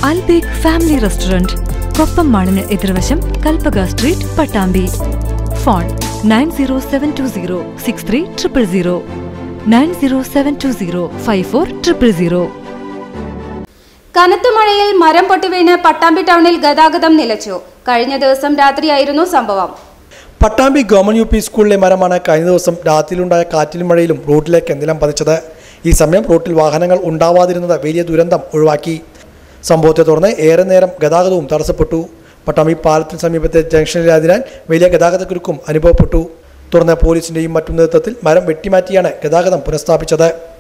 അൽബേഗ് family restaurant Koppam മാളിന് എതിർവശം Kalpaka street Pattambi phone nine zero seven two zero six three triple zero nine zero seven two zero five four triple zero കനത്ത മഴയിൽ മരം പൊട്ടിവീണ് പട്ടാമ്പി ടൗണിൽ ഗതാഗതം നിലച്ചു കഴിഞ്ഞ ദിവസം രാത്രിയായിരുന്നു സംഭവം പട്ടാമ്പി ഗവൺമെന്റ് യു പി സ്കൂളിലെ മരമാണ് കഴിഞ്ഞ ദിവസം രാത്രിയിലുണ്ടായ കാറ്റിലും മഴയിലും റോഡിലേക്ക് നിലം പതിച്ചത് ഈ സമയം റോട്ടിൽ വാഹനങ്ങൾ ഉണ്ടാവാതിരുന്നത് വലിയ ദുരന്തം ഒഴിവാക്കി സംഭവത്തെ തുടർന്ന് ഏറെ നേരം ഗതാഗതവും തടസ്സപ്പെട്ടു പട്ടാമ്പി പാലത്തിന് സമീപത്തെ ജംഗ്ഷനിലായതിനാൽ വലിയ ഗതാഗതക്കുരുക്കും അനുഭവപ്പെട്ടു തുടർന്ന് പോലീസിന്റെയും മറ്റും നേതൃത്വത്തിൽ മരം വെട്ടിമാറ്റിയാണ് ഗതാഗതം പുനഃസ്ഥാപിച്ചത്